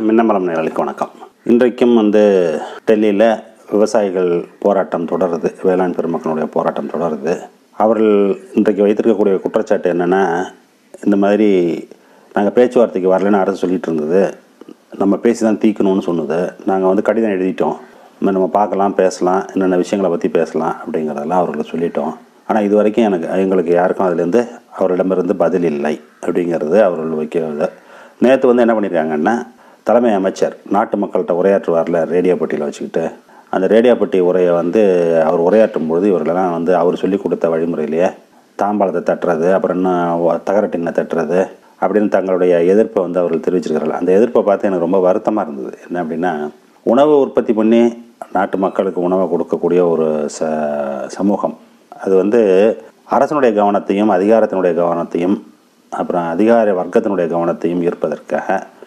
மின்னமலம் நேரலுக்கு வணக்கம் இன்றைக்கும் வந்து டெல்லியில் விவசாயிகள் போராட்டம் தொடருது வேளாண் பெருமக்களுடைய போராட்டம் தொடருது அவர்கள் இன்றைக்கு வைத்திருக்கக்கூடிய குற்றச்சாட்டு என்னென்னா இந்த மாதிரி நாங்கள் பேச்சுவார்த்தைக்கு வரலன்னு அரசு சொல்லிட்டு இருந்தது நம்ம பேசி தான் தீக்கணும்னு சொன்னது நாங்கள் வந்து கடிதம் எழுதிட்டோம் இந்த மாதிரி நம்ம பார்க்கலாம் பேசலாம் என்னென்ன விஷயங்களை பற்றி பேசலாம் அப்படிங்கிறதெல்லாம் அவர்களுக்கு சொல்லிட்டோம் ஆனால் இது வரைக்கும் எனக்கு எங்களுக்கு யாருக்கும் அதுலேருந்து அவரிடமிருந்து பதில் இல்லை அப்படிங்கிறது அவர்கள் வைக்கிறது நேற்று வந்து என்ன பண்ணியிருக்காங்கன்னா தலைமை அமைச்சர் நாட்டு மக்கள்கிட்ட உரையாற்றுவார்ல ரேடியோ பெட்டியில் வச்சுக்கிட்டு அந்த ரேடியோ பெட்டி உரையை வந்து அவர் உரையாற்றும் பொழுது இவர்களெல்லாம் வந்து அவர் சொல்லி கொடுத்த வழிமுறையிலேயே தாம்பாளத்தை தட்டுறது அப்புறம் இன்னும் தகரட்டினை தட்டுறது அப்படின்னு தங்களுடைய எதிர்ப்பை வந்து அவர்கள் தெரிவிச்சிருக்கிறார்கள் அந்த எதிர்ப்பை பார்த்து எனக்கு ரொம்ப வருத்தமாக இருந்தது என்ன அப்படின்னா உணவு உற்பத்தி பண்ணி நாட்டு மக்களுக்கு உணவை கொடுக்கக்கூடிய ஒரு ச சமூகம் அது வந்து அரசனுடைய கவனத்தையும் அதிகாரத்தினுடைய கவனத்தையும் அப்புறம் அதிகார வர்க்கத்தினுடைய கவனத்தையும் ஈர்ப்பதற்காக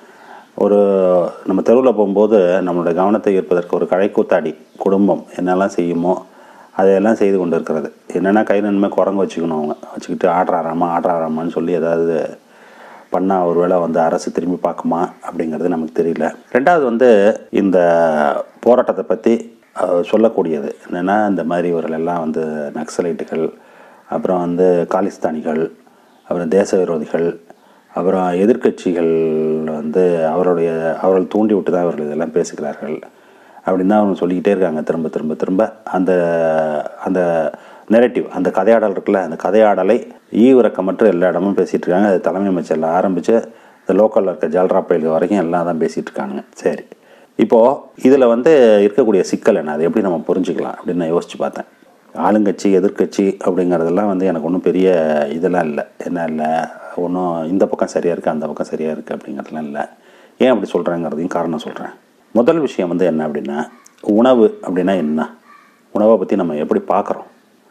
ஒரு நம்ம தெருவில் போகும்போது நம்மளுடைய கவனத்தை ஈர்ப்பதற்கு ஒரு கழைக்கூத்தாடி குடும்பம் என்னெல்லாம் செய்யுமோ அதையெல்லாம் செய்து கொண்டு இருக்கிறது என்னென்னா கை நன்மை குரங்கு வச்சுக்கணும் அவங்க வச்சுக்கிட்டு ஆடுறாராமா ஆடுறாராமான்னு சொல்லி ஏதாவது பண்ணால் ஒரு வேளை வந்து அரசு திரும்பி பார்க்குமா அப்படிங்கிறது நமக்கு தெரியல ரெண்டாவது வந்து இந்த போராட்டத்தை பற்றி சொல்லக்கூடியது என்னென்னா இந்த மாதிரி இவர்கள் எல்லாம் வந்து நக்சலைட்டுகள் அப்புறம் வந்து காலிஸ்தானிகள் அப்புறம் தேச விரோதிகள் அப்புறம் எதிர்க்கட்சிகள் வந்து அவருடைய அவர்கள் தூண்டி விட்டு தான் அவர்கள் இதெல்லாம் பேசுகிறார்கள் அப்படின்னு தான் அவங்க சொல்லிக்கிட்டே இருக்காங்க திரும்ப திரும்ப திரும்ப அந்த அந்த நெரட்டிவ் அந்த கதையாடல் இருக்குல்ல அந்த கதையாடலை ஈவிரக்கமற்ற எல்லா இடமும் பேசிகிட்டு இருக்காங்க அது தலைமை அமைச்சரில் ஆரம்பித்து இந்த லோக்கலில் இருக்க ஜல்ரா பயில்கள் வரைக்கும் எல்லாம் தான் பேசிகிட்டு இருக்காங்க சரி இப்போது இதில் வந்து இருக்கக்கூடிய சிக்கல் என்ன அது எப்படி நம்ம புரிஞ்சுக்கலாம் அப்படின்னு நான் யோசித்து பார்த்தேன் ஆளுங்கட்சி எதிர்க்கட்சி அப்படிங்கிறதெல்லாம் வந்து எனக்கு ஒன்றும் பெரிய இதெல்லாம் இல்லை என்ன இல்லை ஒன்றும் இந்த பக்கம் சரியாக இருக்குது அந்த பக்கம் சரியாக இருக்குது அப்படிங்கிறதுலாம் இல்லை ஏன் அப்படி சொல்கிறேங்கிறதையும் காரணம் சொல்கிறேன் முதல் விஷயம் வந்து என்ன அப்படின்னா உணவு அப்படின்னா என்ன உணவை பற்றி நம்ம எப்படி பார்க்குறோம்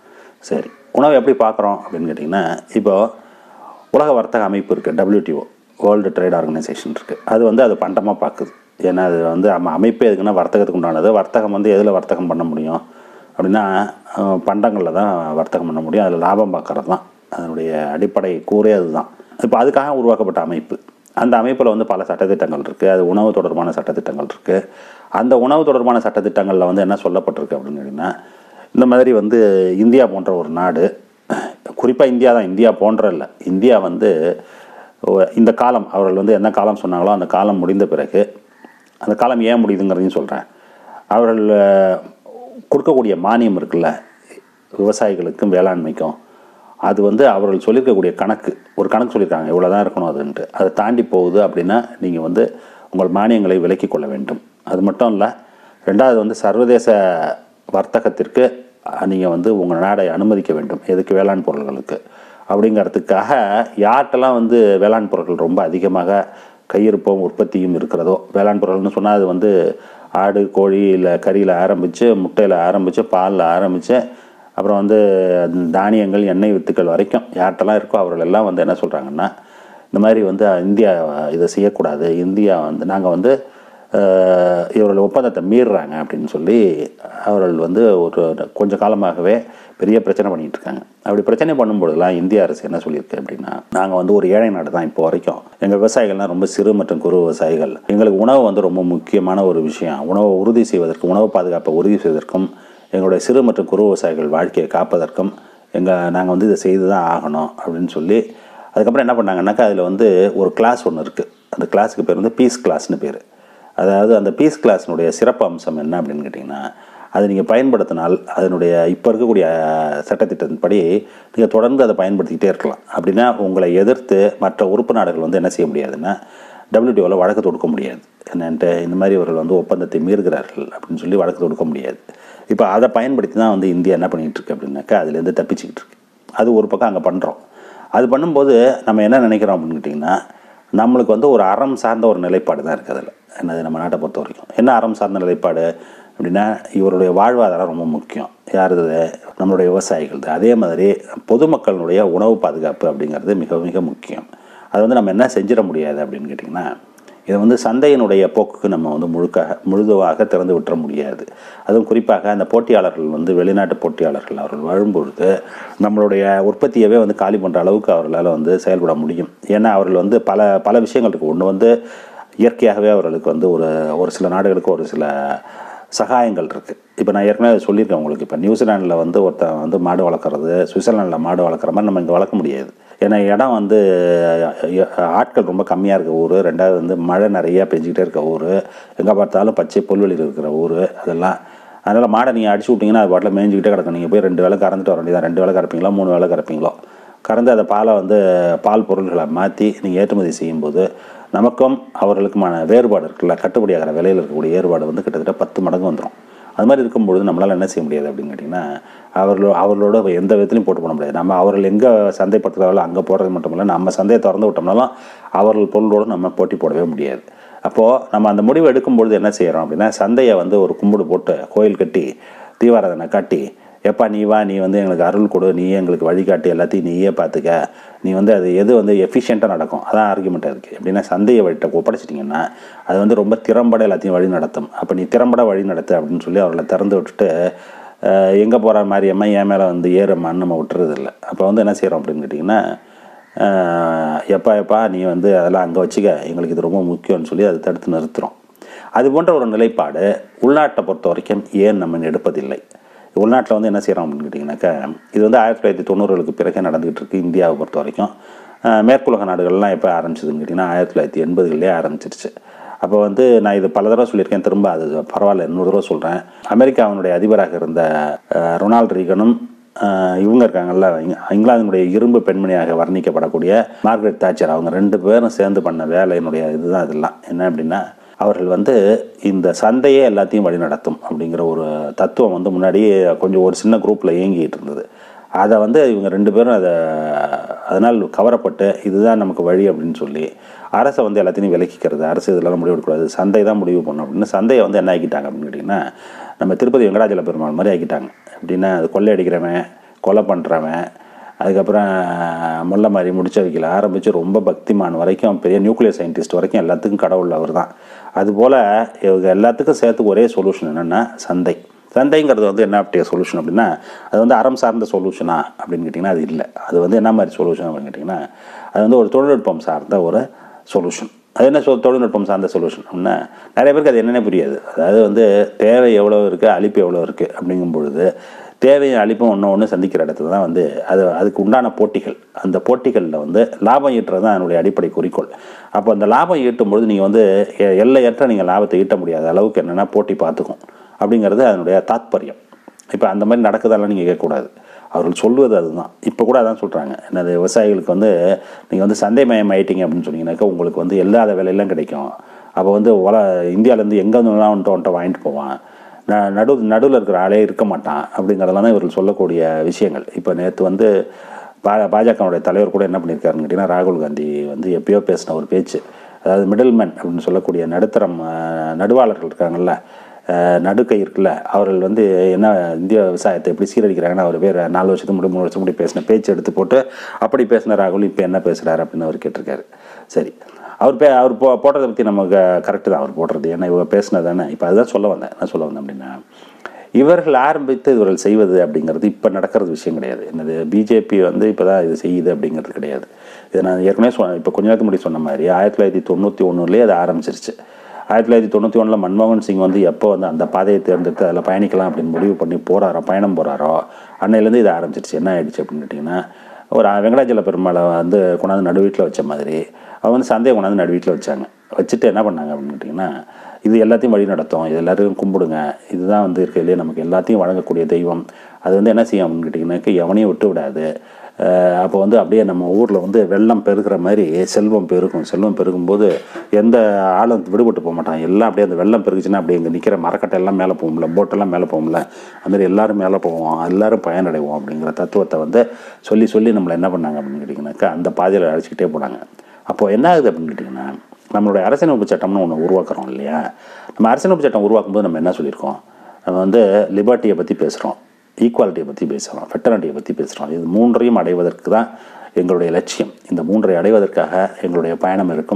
சரி உணவை எப்படி பார்க்குறோம் அப்படின்னு கேட்டிங்கன்னா இப்போது உலக வர்த்தக அமைப்பு இருக்குது டபிள்யூடிஓ வேர்ல்டு ட்ரேட் ஆர்கனைசேஷன் இருக்குது அது வந்து அது பண்டமாக பார்க்குது ஏன்னா அது வந்து நம்ம அமைப்பே எதுக்குன்னா வர்த்தகத்துக்கு உண்டானது வர்த்தகம் வந்து எதில் வர்த்தகம் பண்ண முடியும் அப்படின்னா பண்டங்களில் தான் வர்த்தகம் பண்ண முடியும் அதில் லாபம் பார்க்குறது தான் அதனுடைய அடிப்படை கூறே அதுதான் இப்போ அதுக்காக உருவாக்கப்பட்ட அமைப்பு அந்த அமைப்பில் வந்து பல சட்டத்திட்டங்கள் இருக்குது அது உணவு தொடர்பான சட்டத்திட்டங்கள் இருக்குது அந்த உணவு தொடர்பான சட்டத்திட்டங்களில் வந்து என்ன சொல்லப்பட்டிருக்கு அப்படின்னு கேட்டிங்கன்னா இந்த மாதிரி வந்து இந்தியா போன்ற ஒரு நாடு குறிப்பாக இந்தியா தான் இந்தியா போன்ற இல்லை இந்தியா வந்து இந்த காலம் அவர்கள் வந்து என்ன காலம் சொன்னாங்களோ அந்த காலம் முடிந்த பிறகு அந்த காலம் ஏன் முடியுதுங்கிறதையும் சொல்கிறேன் அவர்கள் கொடுக்கக்கூடிய மானியம் இருக்குல்ல விவசாயிகளுக்கும் வேளாண்மைக்கும் அது வந்து அவர்கள் சொல்லியிருக்கக்கூடிய கணக்கு ஒரு கணக்கு சொல்லியிருக்காங்க இவ்வளோ தான் இருக்கணும் அதுன்ட்டு அதை தாண்டி போகுது அப்படின்னா நீங்கள் வந்து உங்கள் மானியங்களை விலக்கி கொள்ள வேண்டும் அது மட்டும் இல்லை ரெண்டாவது வந்து சர்வதேச வர்த்தகத்திற்கு நீங்கள் வந்து உங்கள் நாடை அனுமதிக்க வேண்டும் எதுக்கு வேளாண் பொருள்களுக்கு அப்படிங்கிறதுக்காக யார்கிட்டலாம் வந்து வேளாண் பொருட்கள் ரொம்ப அதிகமாக கையிருப்பும் உற்பத்தியும் இருக்கிறதோ வேளாண் பொருள்னு சொன்னால் அது வந்து ஆடு கோழி இல்லை கறியில் ஆரம்பித்து முட்டையில் ஆரம்பித்து பாலில் ஆரம்பித்து அப்புறம் வந்து தானியங்கள் எண்ணெய் வித்துக்கள் வரைக்கும் யார்கிட்டலாம் இருக்கோ அவர்கள் எல்லாம் வந்து என்ன சொல்கிறாங்கன்னா இந்த மாதிரி வந்து இந்தியா இதை செய்யக்கூடாது இந்தியா வந்து நாங்கள் வந்து இவர்கள் ஒப்பந்தத்தை மீறுறாங்க அப்படின்னு சொல்லி அவர்கள் வந்து ஒரு கொஞ்ச காலமாகவே பெரிய பிரச்சனை பண்ணிகிட்டு இருக்காங்க அப்படி பிரச்சனை பண்ணும்பொழுதுலாம் இந்திய அரசு என்ன சொல்லியிருக்கு அப்படின்னா நாங்கள் வந்து ஒரு ஏழை நாடு தான் இப்போ வரைக்கும் எங்கள் விவசாயிகள்லாம் ரொம்ப சிறு மற்றும் குறு விவசாயிகள் எங்களுக்கு உணவு வந்து ரொம்ப முக்கியமான ஒரு விஷயம் உணவை உறுதி செய்வதற்கும் உணவு பாதுகாப்பை உறுதி செய்வதற்கும் எங்களுடைய சிறு மற்றும் குறு விவசாயிகள் வாழ்க்கையை காப்பதற்கும் எங்கள் நாங்கள் வந்து இதை செய்து தான் ஆகணும் அப்படின்னு சொல்லி அதுக்கப்புறம் என்ன பண்ணாங்கன்னாக்கா அதில் வந்து ஒரு கிளாஸ் ஒன்று இருக்குது அந்த கிளாஸுக்கு பேர் வந்து பீஸ் கிளாஸ்னு பேர் அதாவது அந்த பீஸ் கிளாஸினுடைய சிறப்பு அம்சம் என்ன அப்படின்னு கேட்டிங்கன்னா அதை நீங்கள் பயன்படுத்தினால் அதனுடைய இப்போ இருக்கக்கூடிய சட்டத்திட்டத்தின்படி நீங்கள் தொடர்ந்து அதை பயன்படுத்திக்கிட்டே இருக்கலாம் அப்படின்னா உங்களை எதிர்த்து மற்ற உறுப்பு நாடுகள் வந்து என்ன செய்ய முடியாதுன்னா டபிள்யூடிஓவில் வழக்கு தொடுக்க முடியாது என்னன்ட்டு இந்த மாதிரி இவர்கள் வந்து ஒப்பந்தத்தை மீறுகிறார்கள் அப்படின்னு சொல்லி வழக்கு தொடுக்க முடியாது இப்போ அதை பயன்படுத்தி தான் வந்து இந்தியா என்ன பண்ணிகிட்டு இருக்கு அப்படின்னாக்கா அதுலேருந்து தப்பிச்சுக்கிட்டு இருக்கு அது ஒரு பக்கம் அங்கே பண்ணுறோம் அது பண்ணும்போது நம்ம என்ன நினைக்கிறோம் அப்படின்னு கேட்டிங்கன்னா நம்மளுக்கு வந்து ஒரு அறம் சார்ந்த ஒரு நிலைப்பாடு தான் இருக்குது அதில் என்னது நம்ம நாட்டை பொறுத்த வரைக்கும் என்ன அறம் சார்ந்த நிலைப்பாடு அப்படின்னா இவருடைய வாழ்வாதாரம் ரொம்ப முக்கியம் யாருது நம்மளுடைய விவசாயிகள் அதே மாதிரி பொதுமக்களுடைய உணவு பாதுகாப்பு அப்படிங்கிறது மிக மிக முக்கியம் அது வந்து நம்ம என்ன செஞ்சிட முடியாது அப்படின்னு கேட்டிங்கன்னா இதை வந்து சந்தையினுடைய போக்குக்கு நம்ம வந்து முழுக்க முழுதுவாக திறந்து விட்டுற முடியாது அதுவும் குறிப்பாக அந்த போட்டியாளர்கள் வந்து வெளிநாட்டு போட்டியாளர்கள் அவர்கள் வரும்பொழுது நம்மளுடைய உற்பத்தியவே வந்து காலி பண்ணுற அளவுக்கு அவர்களால் வந்து செயல்பட முடியும் ஏன்னா அவர்கள் வந்து பல பல விஷயங்கள் இருக்குது ஒன்று வந்து இயற்கையாகவே அவர்களுக்கு வந்து ஒரு ஒரு சில நாடுகளுக்கு ஒரு சில சகாயங்கள் இருக்குது இப்போ நான் ஏற்கனவே சொல்லியிருக்கேன் உங்களுக்கு இப்போ நியூசிலாண்டில் வந்து ஒருத்தன் வந்து மாடு வளர்க்குறது சுவிட்சர்லாண்டில் மாடு வளர்க்குற மாதிரி நம்ம இங்கே வளர்க்க முடியாது ஏன்னா இடம் வந்து அஹ், ஆட்கள் ரொம்ப கம்மியாக இருக்க ஊர் ரெண்டாவது வந்து மழை நிறையா பெஞ்சிக்கிட்டே இருக்க ஊர் எங்கே பார்த்தாலும் பச்சை புல்வெளியில் இருக்கிற ஊர் அதெல்லாம் அதனால் மாடை நீங்கள் அடிச்சு விட்டிங்கன்னா அது பாட்டில் மேய்ஞ்சிக்கிட்டே கிடக்கும் நீங்கள் போய் ரெண்டு வேளை கறந்துட்டு வர வேண்டியதான் ரெண்டு வேளை கறப்பீங்களா மூணு வேளை கறப்பீங்களோ கறந்து அதை பாலை வந்து பால் பொருள்களை மாற்றி நீங்கள் ஏற்றுமதி செய்யும்போது நமக்கும் அவர்களுக்குமான வேறுபாடு இருக்குல்ல கட்டுப்படியாகிற விலையில் இருக்கக்கூடிய வேறுபாடு வந்து கிட்டத்தட்ட பத்து மடங்கு வந்துடும் அது மாதிரி இருக்கும்பொழுது நம்மளால் என்ன செய்ய முடியாது அப்படின்னு கேட்டிங்கன்னா அவர்களோ அவர்களோட எந்த விதத்துலையும் போட்டு போட முடியாது நம்ம அவர்கள் எங்கே சந்தைப்படுத்துகிறாங்களோ அங்கே போடுறது மட்டும் இல்லை நம்ம சந்தையை திறந்து விட்டோம்னாலும் அவர்கள் பொருளோடு நம்ம போட்டி போடவே முடியாது அப்போது நம்ம அந்த முடிவு எடுக்கும்பொழுது என்ன செய்கிறோம் அப்படின்னா சந்தையை வந்து ஒரு கும்பிடு போட்டு கோயில் கட்டி தீபாராதனை காட்டி எப்பா நீ வா நீ வந்து எங்களுக்கு அருள் கொடு நீ எங்களுக்கு வழிகாட்டி எல்லாத்தையும் நீயே பார்த்துக்க நீ வந்து அது எது வந்து எஃபிஷியண்ட்டாக நடக்கும் அதான் ஆர்குமெண்ட் இருக்குது எப்படின்னா சந்தையை வழிட்ட ஒப்படைச்சிட்டிங்கன்னா அது வந்து ரொம்ப திறம்பட எல்லாத்தையும் வழி நடத்தும் அப்போ நீ திறம்பட வழி நடத்து அப்படின்னு சொல்லி அவர்களை திறந்து விட்டுட்டு எங்கே போகிற மாதிரியம்மா என் மேலே வந்து ஏறம்மான்னு நம்ம விட்டுறது இல்லை அப்போ வந்து என்ன செய்கிறோம் அப்படின்னு கேட்டிங்கன்னா ஆஹ், எப்பா எப்பா நீ வந்து அதெல்லாம் அங்கே வச்சுக்க எங்களுக்கு இது ரொம்ப முக்கியம்னு சொல்லி அதை தடுத்து நிறுத்துகிறோம் அது போன்ற ஒரு நிலைப்பாடு உள்நாட்டை பொறுத்த வரைக்கும் ஏன் நம்ம எடுப்பதில்லை உள்நாட்டில் வந்து என்ன செய்கிறோம் அப்படின்னு கேட்டிங்கனாக்கா இது வந்து ஆயிரத்தி தொள்ளாயிரத்தி தொண்ணூறுகளுக்கு பிறகு நடந்துகிட்டு இருக்கு இந்தியாவை பொறுத்த வரைக்கும் ஆஹ், மேற்குலக நாடுகள்லாம் எப்போ ஆரம்பிச்சதுன்னு கேட்டிங்கன்னா ஆயிரத்தி தொள்ளாயிரத்தி எண்பதுலேயே ஆரம்பிச்சிருச்சு அப்போ வந்து நான் இது பல தடவை சொல்லியிருக்கேன் திரும்ப அது பரவாயில்ல இன்னொரு தடவை சொல்கிறேன் அமெரிக்காவினுடைய அதிபராக இருந்த ஆஹ், ரொனால்ட் ரீகனும் ஆஹ், இவங்க இருக்காங்கல்ல இங்க- இங்கிலாந்தினுடைய இரும்பு பெண்மணியாக வர்ணிக்கப்படக்கூடிய மார்கரெட் தாச்சர் அவங்க ரெண்டு பேரும் சேர்ந்து பண்ண வேலையினுடைய இதுதான் இதெல்லாம் என்ன அப்படின்னா அவர்கள் வந்து இந்த சந்தையே எல்லாத்தையும் வழிநடத்தும் அப்படிங்கிற ஒரு தத்துவம் வந்து முன்னாடியே கொஞ்சம் ஒரு சின்ன குரூப்பில் இயங்கிட்டு இருந்தது அதை வந்து இவங்க ரெண்டு பேரும் அதை அதனால் கவரப்பட்டு இதுதான் நமக்கு வழி அப்படின்னு சொல்லி அரசை வந்து எல்லாத்தையும் விலக்கிக்கிறது அரசு இதெல்லாம் முடிவு எடுக்கக்கூடாது சந்தை தான் முடிவு பண்ணும் அப்படின்னு சந்தையை வந்து என்ன ஆக்கிட்டாங்க அப்படின்னு கேட்டிங்கன்னா நம்ம திருப்பதி வெங்கடாஜல பெருமாள் மாதிரி ஆக்கிட்டாங்க எப்படின்னா அது கொள்ளையடிக்கிறவன் கொலை பண்ணுறவன் அதுக்கப்புறம் முல்லை மாதிரி முடிச்ச வைக்கல ஆரம்பித்து ரொம்ப பக்திமான் வரைக்கும் பெரிய நியூக்ளியர் சயின்டிஸ்ட் வரைக்கும் எல்லாத்துக்கும் கடவுள் அவர் தான் அதுபோல் இவங்க எல்லாத்துக்கும் சேர்த்து ஒரே சொல்யூஷன் என்னென்னா சந்தை சந்தைங்கிறது வந்து என்ன அப்படிய சொல்யூஷன் அப்படின்னா அது வந்து அறம் சார்ந்த சொல்யூஷனா அப்படின்னு கேட்டிங்கன்னா அது இல்லை அது வந்து என்ன மாதிரி சொல்யூஷன் அப்படின்னு கேட்டிங்கன்னா அது வந்து ஒரு தொழில்நுட்பம் சார்ந்த ஒரு சொல்யூஷன் அது என்ன சொல் தொழில்நுட்பம் சார்ந்த சொல்யூஷன் அப்படின்னா நிறைய பேருக்கு அது என்னென்ன புரியாது அதாவது வந்து தேவை எவ்வளோ இருக்குது அழிப்பு எவ்வளோ இருக்குது அப்படிங்கும் பொழுது தேவையும் அழிப்பும் ஒன்று ஒன்று சந்திக்கிற இடத்துல தான் வந்து அது அதுக்கு உண்டான போட்டிகள் அந்த போட்டிகளில் வந்து லாபம் ஈட்டுறது தான் அதனுடைய அடிப்படை குறிக்கோள் அப்போ அந்த லாபம் ஈட்டும் பொழுது நீங்கள் வந்து எ- எல்லையற்ற நீங்கள் லாபத்தை ஈட்ட முடியாத அளவுக்கு என்னென்னா போட்டி பார்த்துக்கும் அப்படிங்கிறது அதனுடைய தாத்பரியம் இப்போ அந்த மாதிரி நடக்குதெல்லாம் நீங்கள் கேட்கக்கூடாது அவர்கள் சொல்வது அதுதான் இப்போ கூட அதான் சொல்கிறாங்க என்னது விவசாயிகளுக்கு வந்து நீங்கள் வந்து சந்தை மயம் ஆயிட்டீங்க அப்படின்னு சொன்னீங்கன்னாக்கா உங்களுக்கு வந்து இல்லாத விலையெல்லாம் கிடைக்கும் அப்போ வந்து உல இந்தியாவிலேருந்து எங்கே இருந்துலாம் வந்துட்டு வந்துட்டு வாங்கிட்டு போவான் ந நடு நடுவில் இருக்கிற ஆளே இருக்க மாட்டான் அப்படிங்கிறதெல்லாம் தான் இவர்கள் சொல்லக்கூடிய விஷயங்கள் இப்போ நேற்று வந்து பா பாஜகவுடைய தலைவர் கூட என்ன பண்ணியிருக்காருன்னு கேட்டிங்கன்னா ராகுல் காந்தி வந்து எப்பயோ பேசின ஒரு பேச்சு அதாவது மிடில்மேன் அப்படின்னு சொல்லக்கூடிய நடுத்தரம் அஹ், நடுவாளர்கள் இருக்காங்கல்ல அஹ், நடுக்கை இருக்குல்ல அவர்கள் வந்து என்ன இந்திய விவசாயத்தை எப்படி சீரழிக்கிறாங்கன்னு அவர் வேறு நாலு வருஷத்துக்கு முன்னாடி மூணு வருஷத்துக்கு முன்னாடி பேசின பேச்சு எடுத்து போட்டு அப்படி பேசின ராகுல் இப்போ என்ன பேசுகிறாரு அப்படின்னு அவர் கேட்டிருக்காரு சரி அவர் பே அவர் போ போட்டதை பற்றி நமக்கு கரெக்டு தான் அவர் போடுறது ஏன்னா இவங்க பேசினது தானே இப்போ அதுதான் சொல்ல வந்தேன் என்ன சொல்ல வந்தேன் அப்படின்னா இவர்கள் ஆரம்பித்து இவர்கள் செய்வது அப்படிங்கிறது இப்போ நடக்கிறது விஷயம் கிடையாது என்னது பிஜேபி வந்து இப்போ தான் இது செய்யுது அப்படிங்கிறது கிடையாது இதை நான் ஏற்கனவே சொன்ன இப்போ கொஞ்ச நேரத்துக்கு முன்னாடி சொன்ன மாதிரி ஆயிரத்தி தொள்ளாயிரத்தி தொண்ணூற்றி ஒன்றுலேயே அது ஆரம்பிச்சிருச்சு ஆயிரத்தி தொள்ளாயிரத்தி தொண்ணூற்றி ஒன்றில் மன்மோகன் சிங் வந்து எப்போ வந்து அந்த பாதையை தேர்ந்தெடுத்து அதில் பயணிக்கலாம் அப்படின்னு முடிவு பண்ணி போகிறாரோ பயணம் போகிறாரோ அன்னையிலேருந்து இது ஆரம்பிச்சிருச்சு என்ன ஆயிடுச்சு அப்படின்னு கேட்டிங்கன்னா ஒரு வெங்கடாஜல பெருமாளை வந்து கொண்டாந்து நடு வீட்டில் வச்ச மாதிரி அவங்க வந்து சந்தையை கொண்டாந்து நடு வீட்டில் வச்சாங்க வச்சுட்டு என்ன பண்ணாங்க அப்படின்னு கேட்டிங்கன்னா இது எல்லாத்தையும் வழி நடத்தும் இது எல்லாத்தையும் கும்பிடுங்க இதுதான் வந்து இருக்கிறதுலே நமக்கு எல்லாத்தையும் வழங்கக்கூடிய தெய்வம் அது வந்து என்ன செய்யும் அப்படின்னு கேட்டிங்கன்னாக்க எவனையும் விட்டு விடாது அஹ் அப்போ வந்து அப்படியே நம்ம ஊரில் வந்து வெள்ளம் பெருகிற மாதிரி செல்வம் பெருகும் செல்வம் பெருகும்போது எந்த ஆளும் விடுபட்டு போக மாட்டான் எல்லாம் அப்படியே அந்த வெள்ளம் பெருகுச்சுன்னா அப்படியே இங்கே நிற்கிற மரக்கட்டை எல்லாம் மேலே போகும்ல போட்டெல்லாம் மேலே போகும்ல அதுமாதிரி எல்லாரும் மேலே போவோம் எல்லாரும் பயனடைவோம் அப்படிங்கிற தத்துவத்தை வந்து சொல்லி சொல்லி நம்மளை என்ன பண்ணாங்க அப்படின்னு கேட்டிங்கனாக்கா அந்த பாதையில் அழைச்சிக்கிட்டே போனாங்க அப்போ என்ன ஆகுது அப்படின்னு கேட்டிங்கன்னா நம்மளுடைய அரசியலமைப்பு சட்டம்னு ஒன்று உருவாக்குறோம் இல்லையா நம்ம அரசியலமைப்பு சட்டம் உருவாக்கும்போது நம்ம என்ன சொல்லியிருக்கோம் நம்ம வந்து லிபர்ட்டியை பற்றி பேசுகிறோம் ஈக்குவாலிட்டியை பற்றி பேசுகிறோம் ஃபெட்டர்னிட்டியை பற்றி பேசுகிறோம் இது மூன்றையும் அடைவதற்கு தான் எங்களுடைய லட்சியம் இந்த மூன்றை அடைவதற்காக எங்களுடைய பயணம் இருக்கும்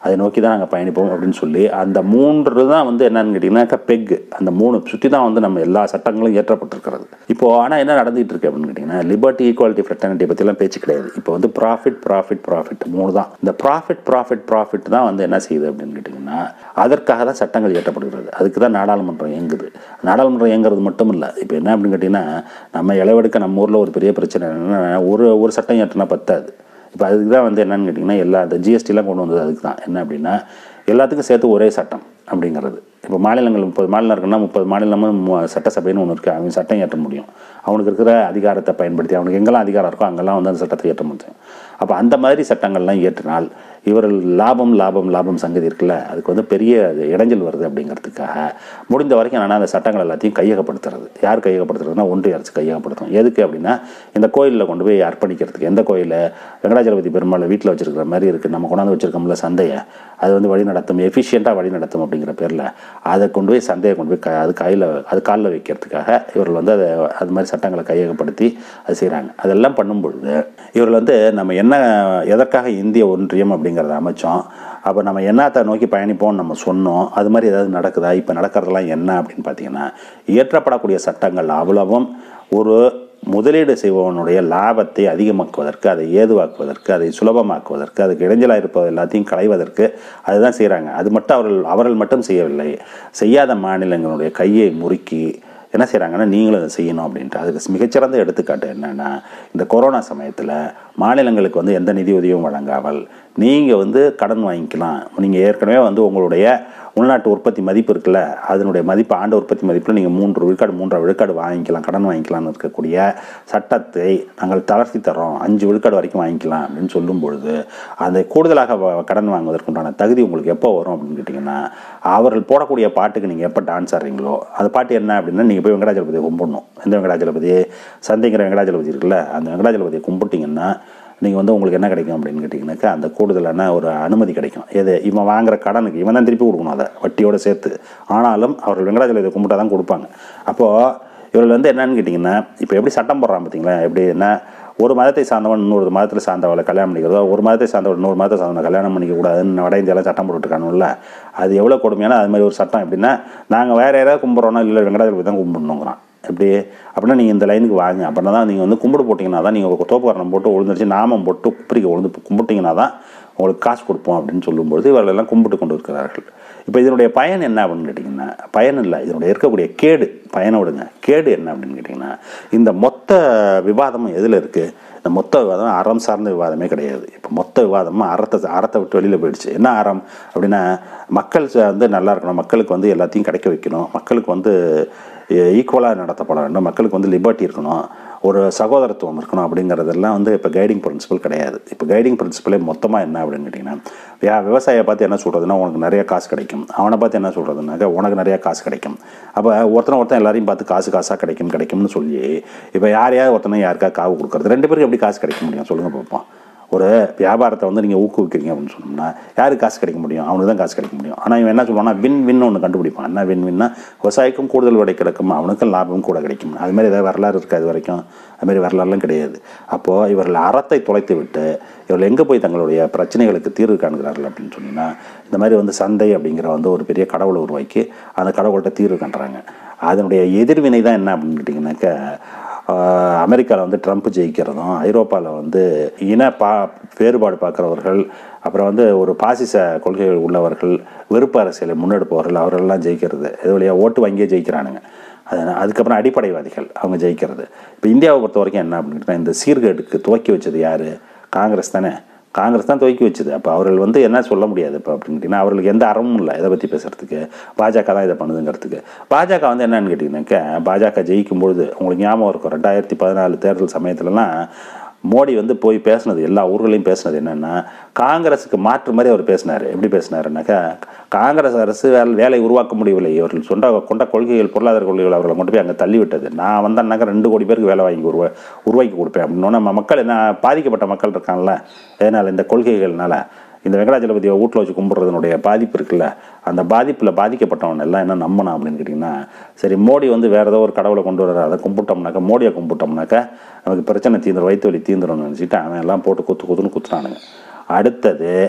அதை நோக்கி தான் நாங்கள் பயணிப்போம் அப்படின்னு சொல்லி அந்த மூன்று தான் வந்து என்னன்னு கேட்டிங்கன்னாக்கா பெக் அந்த மூணு சுற்றி தான் வந்து நம்ம எல்லா சட்டங்களும் ஏற்றப்பட்டிருக்கிறது இப்போது ஆனால் என்ன நடந்துகிட்டு இருக்கு அப்படின்னு கேட்டிங்கன்னா லிபர்ட்டி ஈக்குவாலிட்டி ஃப்ரெட்டர்னிட்டி பற்றிலாம் பேச்சு கிடையாது இப்போ வந்து ப்ராஃபிட் ப்ராஃபிட் ப்ராஃபிட் மூணு தான் இந்த ப்ராஃபிட் ப்ராஃபிட் ப்ராஃபிட் தான் வந்து என்ன செய்யுது அப்படின்னு கேட்டிங்கன்னா அதற்காக தான் சட்டங்கள் இயற்றப்படுகிறது அதுக்கு தான் நாடாளுமன்றம் இயங்குது நாடாளுமன்றம் இயங்குறது மட்டும் இல்லை இப்போ என்ன அப்படின்னு கேட்டிங்கன்னா நம்ம இளவெடுக்க நம்ம ஊரில் ஒரு பெரிய பிரச்சனை என்னென்னா ஒரு ஒரு சட்டம் ஏற்றினா பத்தாது இப்போ அதுக்கு தான் வந்து என்னன்னு கேட்டிங்கன்னா எல்லா அந்த ஜிஎஸ்டிலாம் கொண்டு வந்தது அதுக்கு தான் என்ன அப்படின்னா எல்லாத்துக்கும் சேர்த்து ஒரே சட்டம் அப்படிங்கிறது இப்போ மாநிலங்கள் முப்பது மாநிலம் இருக்குன்னா முப்பது மாநிலமும் மு- சட்டசபைன்னு ஒன்று இருக்குது அவன் சட்டம் ஏற்ற முடியும் அவனுக்கு இருக்கிற அதிகாரத்தை பயன்படுத்தி அவனுக்கு எங்கெல்லாம் அதிகாரம் இருக்கோ அங்கெல்லாம் வந்து அந்த சட்டத்தை ஏற்ற முடியும் அப்போ அந்த மாதிரி சட்டங்கள்லாம் ஏற்றினால் இவர்கள் லாபம் லாபம் லாபம் சங்கதி இருக்குல்ல அதுக்கு வந்து பெரிய அது இடைஞ்சல் வருது அப்படிங்கிறதுக்காக முடிந்த வரைக்கும் நான் அந்த சட்டங்கள் எல்லாத்தையும் கையகப்படுத்துறது யார் கையகப்படுத்துறதுன்னா ஒன்றிய அரசு கையகப்படுத்தும் எதுக்கு அப்படின்னா இந்த கோயிலில் கொண்டு போய் அர்ப்பணிக்கிறதுக்கு எந்த கோயில் வெங்கடாஜலபதி பெருமாள் வீட்டில் வச்சிருக்கிற மாதிரி இருக்குது நம்ம கொண்டாந்து வச்சிருக்கோம்ல சந்தையை அது வந்து வழி நடத்தும் எஃபிஷியண்ட்டாக வழி நடத்தும் அப்படிங்கிற பேரில் அதை கொண்டு போய் சந்தையை கொண்டு போய் க அது கையில் அது காலில் வைக்கிறதுக்காக இவர்கள் வந்து அதை அது மாதிரி சட்டங்களை கையகப்படுத்தி அது செய்கிறாங்க அதெல்லாம் பண்ணும் பொழுது இவர்கள் வந்து நம்ம என்ன எதற்காக இந்திய ஒன்றியம் அப்படிங்கிறத அமைச்சோம் அப்போ நம்ம என்னத்தை நோக்கி பயணிப்போம்னு நம்ம சொன்னோம் அது மாதிரி ஏதாவது நடக்குதா இப்போ நடக்கிறதெல்லாம் என்ன அப்படின்னு பார்த்தீங்கன்னா இயற்றப்படக்கூடிய சட்டங்கள் அவ்வளவும் ஒரு முதலீடு செய்பவனுடைய லாபத்தை அதிகமாக்குவதற்கு அதை ஏதுவாக்குவதற்கு அதை சுலபமாக்குவதற்கு அதுக்கு இடைஞ்சலாக இருப்பது எல்லாத்தையும் களைவதற்கு அதுதான் செய்கிறாங்க அது மட்டும் அவர்கள் அவர்கள் மட்டும் செய்யவில்லை செய்யாத மாநிலங்களுடைய கையை முறுக்கி என்ன செய்கிறாங்கன்னா நீங்களும் அதை செய்யணும் அப்படின்ட்டு அதுக்கு மிகச்சிறந்த எடுத்துக்காட்டு என்னென்னா இந்த கொரோனா சமயத்தில் மாநிலங்களுக்கு வந்து எந்த நிதி உதவியும் வழங்காமல் நீங்கள் வந்து கடன் வாங்கிக்கலாம் நீங்கள் ஏற்கனவே வந்து உங்களுடைய உள்நாட்டு உற்பத்தி மதிப்பு இருக்குல்ல அதனுடைய மதிப்பு ஆண்டு உற்பத்தி மதிப்பில் நீங்கள் மூன்று விழுக்காடு மூன்றரை விழுக்காடு வாங்கிக்கலாம் கடன் வாங்கிக்கலாம்னு இருக்கக்கூடிய சட்டத்தை நாங்கள் தளர்த்தி தரோம் அஞ்சு விழுக்காடு வரைக்கும் வாங்கிக்கலாம் அப்படின்னு சொல்லும் பொழுது அந்த கூடுதலாக வ- கடன் வாங்குவதற்குண்டான தகுதி உங்களுக்கு எப்போ வரும் அப்படின்னு கேட்டிங்கன்னா அவர்கள் போடக்கூடிய பாட்டுக்கு நீங்கள் எப்போ டான்ஸ் ஆடுறீங்களோ அந்த பாட்டு என்ன அப்படின்னா நீங்கள் போய் வெங்கடாஜலபதியை கும்பிடணும் எந்த வெங்கடாஜலபதி சந்தைங்கிற வெங்கடாஜலபதி இருக்குல்ல அந்த வெங்கடாஜலபதியை கும்பிட்டிங்கன்னா நீங்கள் வந்து உங்களுக்கு என்ன கிடைக்கும் அப்படின்னு கேட்டிங்கனாக்கா அந்த கூடுதலான ஒரு அனுமதி கிடைக்கும் எது இவன் வாங்குற கடனுக்கு இவன் தான் திருப்பி கொடுக்கணும் அதை வட்டியோடு சேர்த்து ஆனாலும் அவர்கள் வெங்கடாஜலபதியை கும்பிட்டா தான் கொடுப்பாங்க அப்போது இவர்கள் வந்து என்னன்னு கேட்டிங்கன்னா இப்போ எப்படி சட்டம் போடுறான் பார்த்தீங்களா எப்படி என்ன ஒரு மதத்தை சார்ந்தவன் இன்னொரு மதத்தில் சார்ந்தவளை கல்யாணம் பண்ணிக்கிறதோ ஒரு மதத்தை சார்ந்தவன் இன்னொரு மதத்தை சார்ந்தவனை கல்யாணம் பண்ணிக்கக்கூடாதுன்னு வட இந்தியாவில் சட்டம் போட்டுருக்கானுல்ல அது எவ்வளோ கொடுமையான அது மாதிரி ஒரு சட்டம் எப்படின்னா நாங்கள் வேறு யாராவது கும்பிட்றோன்னா இல்லை வெங்கடாஜலபதி தான் கும்பிடணுங்கிறான் எப்படி அப்படின்னா நீங்கள் இந்த லைனுக்கு வாங்க அப்படின்னா தான் நீங்கள் வந்து கும்பிடு போட்டிங்கன்னா தான் நீங்கள் ஒரு தோப்புக்காரணம் போட்டு உழுந்துருச்சு நாமம் போட்டு குப்பிரிக்க உழுந்து கும்பிட்டிங்கன்னா தான் உங்களுக்கு காசு கொடுப்போம் அப்படின்னு சொல்லும்பொழுது இவர்கள் எல்லாம் கும்பிட்டு கொண்டு இருக்கிறார்கள் இப்போ இதனுடைய பயன் என்ன அப்படின்னு கேட்டிங்கன்னா பயன் இல்லை இதனுடைய இருக்கக்கூடிய கேடு பயனை விடுங்க கேடு என்ன அப்படின்னு கேட்டிங்கன்னா இந்த மொத்த விவாதமும் எதில் இருக்குது இந்த மொத்த விவாதம் அறம் சார்ந்த விவாதமே கிடையாது இப்போ மொத்த விவாதமும் அறத்தை அறத்தை விட்டு வெளியில் போயிடுச்சு என்ன அறம் அப்படின்னா மக்கள் ச- வந்து நல்லா இருக்கணும் மக்களுக்கு வந்து எல்லாத்தையும் கிடைக்க வைக்கணும் மக்களுக்கு வந்து ஈக்குவலாக நடத்தப்பட வேண்டும் மக்களுக்கு வந்து லிபர்ட்டி இருக்கணும் ஒரு சகோதரத்துவம் இருக்கணும் அப்படிங்கிறதெல்லாம் வந்து இப்போ கைடிங் பிரின்சிபல் கிடையாது இப்போ கைடிங் பிரின்சிபலே மொத்தமாக என்ன அப்படின்னு கேட்டிங்கன்னா வியா விவசாயியை பார்த்து என்ன சொல்கிறதுனா உனக்கு நிறைய காசு கிடைக்கும் அவனை பார்த்து என்ன சொல்கிறதுனாக்கா உனக்கு நிறைய காசு கிடைக்கும் அப்போ ஒருத்தனை ஒருத்தன் எல்லாரையும் பார்த்து காசு காசாக கிடைக்கும் கிடைக்கும்னு சொல்லி இப்போ யாரையாவது ஒருத்தனை யாருக்கா காவு கொடுக்குறது ரெண்டு பேருக்கு எப்படி காசு கிடைக்க முடியும் சொல்லுங்கள் பார்ப்போம் ஒரு வியாபாரத்தை வந்து நீங்கள் ஊக்குவிக்கிறீங்க அப்படின்னு சொன்னோம்னா யாருக்கு காசு கிடைக்க முடியும் அவனுக்கு தான் காசு கிடைக்க முடியும் ஆனால் இவன் என்ன சொல்லுவான்னா வின் வின் ஒன்று கண்டுபிடிப்பான் என்ன வின் வின்னா விவசாயிக்கும் கூடுதல் விலை கிடைக்கும் அவனுக்கும் லாபம் கூட கிடைக்கும் அது மாதிரி ஏதாவது வரலாறு இருக்கா இது வரைக்கும் அது மாதிரி வரலாறுலாம் கிடையாது அப்போது இவர்கள் அறத்தை தொலைத்து விட்டு இவர்கள் எங்கே போய் தங்களுடைய பிரச்சனைகளுக்கு தீர்வு காண்கிறார்கள் அப்படின்னு சொன்னீங்கன்னா இந்த மாதிரி வந்து சந்தை அப்படிங்கிற வந்து ஒரு பெரிய கடவுளை உருவாக்கி அந்த கடவுள்கிட்ட தீர்வு காண்றாங்க அதனுடைய எதிர்வினை தான் என்ன அப்படின்னு கேட்டிங்கனாக்கா அமெரிக்காவில் வந்து ட்ரம்ப் ஜெயிக்கிறதும் ஐரோப்பாவில் வந்து இன பா வேறுபாடு பார்க்குறவர்கள் அப்புறம் வந்து ஒரு பாசிச கொள்கைகள் உள்ளவர்கள் வெறுப்பு அரசியலை முன்னெடுப்பவர்கள் அவர்களெல்லாம் ஜெயிக்கிறது இது வழியாக ஓட்டு வங்கியே ஜெயிக்கிறானுங்க அது அதுக்கப்புறம் அடிப்படைவாதிகள் அவங்க ஜெயிக்கிறது இப்போ இந்தியாவை பொறுத்த வரைக்கும் என்ன அப்படின்னு கேட்டா, இந்த சீர்கேடுக்கு துவக்கி வச்சது யார் காங்கிரஸ் தானே காங்கிரஸ் தான் துவக்கி வச்சுது அப்போ அவர்கள் வந்து என்ன சொல்ல முடியாது இப்போ அப்படின்னு கேட்டிங்கன்னா அவர்களுக்கு எந்த அறமும் இல்லை இதை பற்றி பேசுகிறதுக்கு பாஜக தான் இதை பண்ணுதுங்கிறதுக்கு பாஜக வந்து என்னன்னு கேட்டிங்கனாக்கா பாஜக ஜெயிக்கும் பொழுது உங்களுக்கு ஞாபகம் இருக்கும் ரெண்டாயிரத்தி பதினாலு தேர்தல் சமயத்துலலாம் மோடி வந்து போய் பேசுனது எல்லா ஊர்களையும் பேசுனது என்னென்னா காங்கிரஸுக்கு மாற்று மாதிரி அவர் பேசினார் எப்படி பேசினாருனாக்கா காங்கிரஸ் அரசு வேலை வேலை உருவாக்க முடியவில்லை இவர்கள் சொந்த கொண்ட கொள்கைகள் பொருளாதார கொள்கைகள் அவர்களை கொண்டு போய் அங்கே தள்ளி விட்டது நான் வந்தேன்னாக்கா ரெண்டு கோடி பேருக்கு வேலை வாங்கி உருவா உருவாக்கி கொடுப்பேன் அப்படின்னு நம்ம மக்கள் என்ன பாதிக்கப்பட்ட மக்கள் இருக்காங்கல்ல இதனால் இந்த கொள்கைகள்னால இந்த வெங்கடாஜலபதியை வீட்டில் வச்சு கும்பிட்றதுனுடைய பாதிப்பு இருக்குல்ல அந்த பாதிப்பில் பாதிக்கப்பட்டவன் எல்லாம் என்ன நம்பணும் அப்படின்னு கேட்டிங்கன்னா சரி மோடி வந்து வேறு ஏதோ ஒரு கடவுளை கொண்டு வர்றாரு அதை கும்பிட்டோம்னாக்கா மோடியை கும்பிட்டோம்னாக்கா நமக்கு பிரச்சனை தீந்துரும் வயிற்று வலி தீந்துரும்னு நினச்சிட்டு அவன் எல்லாம் போட்டு குத்து குத்துன்னு குத்துறானுங்க அடுத்தது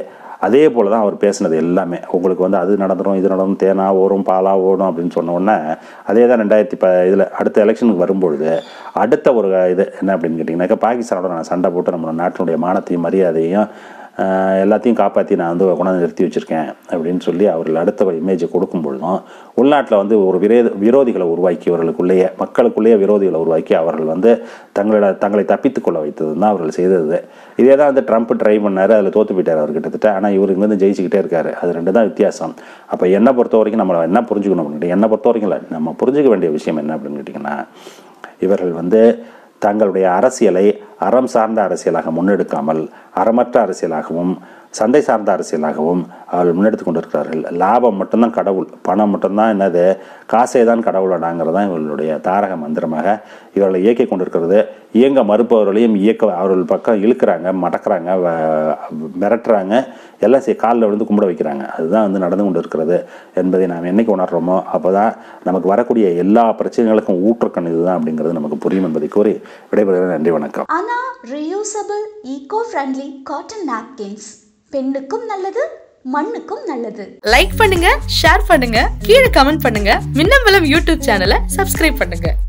அதே போல் தான் அவர் பேசினது எல்லாமே உங்களுக்கு வந்து அது நடந்துடும் இது நடந்துடும் தேனா ஓடும் பாலா ஓடும் அப்படின்னு சொன்ன உடனே அதே தான் ரெண்டாயிரத்தி ப இதில் அடுத்த எலெக்ஷனுக்கு வரும்பொழுது அடுத்த ஒரு இது என்ன அப்படின்னு கேட்டிங்கனாக்கா பாகிஸ்தானோட நான் சண்டை போட்டு நம்ம நாட்டினுடைய மானத்தையும் மரியாதையும் ஆஹ், எல்லாத்தையும் காப்பாற்றி நான் வந்து கொண்டாந்து நிறுத்தி வச்சுருக்கேன் அப்படின்னு சொல்லி அவர்கள் அடுத்த இமேஜை கொடுக்கும் பொழுதும் உள்நாட்டில் வந்து ஒரு விரோத விரோதிகளை உருவாக்கி அவர்களுக்குள்ளேயே மக்களுக்குள்ளேயே விரோதிகளை உருவாக்கி அவர்கள் வந்து தங்களோட தங்களை தப்பித்துக் கொள்ள வைத்தது தான் அவர்கள் செய்தது இதே தான் வந்து ட்ரம்ப் ட்ரை பண்ணார் அதில் தோற்று போயிட்டார் அவர் கிட்டத்தட்ட ஆனால் இவர் இங்கே வந்து ஜெயிச்சுக்கிட்டே இருக்காரு அது ரெண்டு தான் வித்தியாசம் அப்போ என்னை பொறுத்த வரைக்கும் நம்ம என்ன புரிஞ்சுக்கணும் அப்படின்னு என்னை பொறுத்த வரைக்கும் இல்லை நம்ம புரிஞ்சுக்க வேண்டிய விஷயம் என்ன அப்படின்னு கேட்டிங்கன்னா இவர்கள் வந்து தங்களுடைய அரசியலை அறம் சார்ந்த அரசியலாக முன்னெடுக்காமல் அறமற்ற அரசியலாகவும் சந்தை சார்ந்த அரசியலாகவும் அவர்கள் முன்னெடுத்து கொண்டிருக்கிறார்கள் லாபம் மட்டும்தான் கடவுள் பணம் மட்டும்தான் என்னது காசே தான் கடவுளடாங்கிறது தான் இவர்களுடைய தாரக மந்திரமாக இவர்களை இயக்கி கொண்டிருக்கிறது இயங்க மறுப்பவர்களையும் இயக்க அவர்கள் பக்கம் இழுக்கிறாங்க மடக்கிறாங்க வ- மிரட்டுறாங்க எல்லாம் சே காலில் விழுந்து கும்பிட வைக்கிறாங்க அதுதான் வந்து நடந்து கொண்டு இருக்கிறது என்பதை நாம் என்னைக்கு உணர்றோமோ அப்போ தான் நமக்கு வரக்கூடிய எல்லா பிரச்சனைகளுக்கும் ஊற்றுக்கண் இதுதான் அப்படிங்கிறது நமக்கு புரியும் என்பதை கூறி விடைபெறுகிறேன் நன்றி வணக்கம் அனா reusable eco friendly cotton napkins பெண்ணுக்கும் நல்லது மண்ணுக்கும் நல்லது லைக் பண்ணுங்க ஷேர் பண்ணுங்க கீழே கமெண்ட் பண்ணுங்க மின்னம்பலம் யூடியூப் சேனலை சப்ஸ்கிரைப் பண்ணுங்க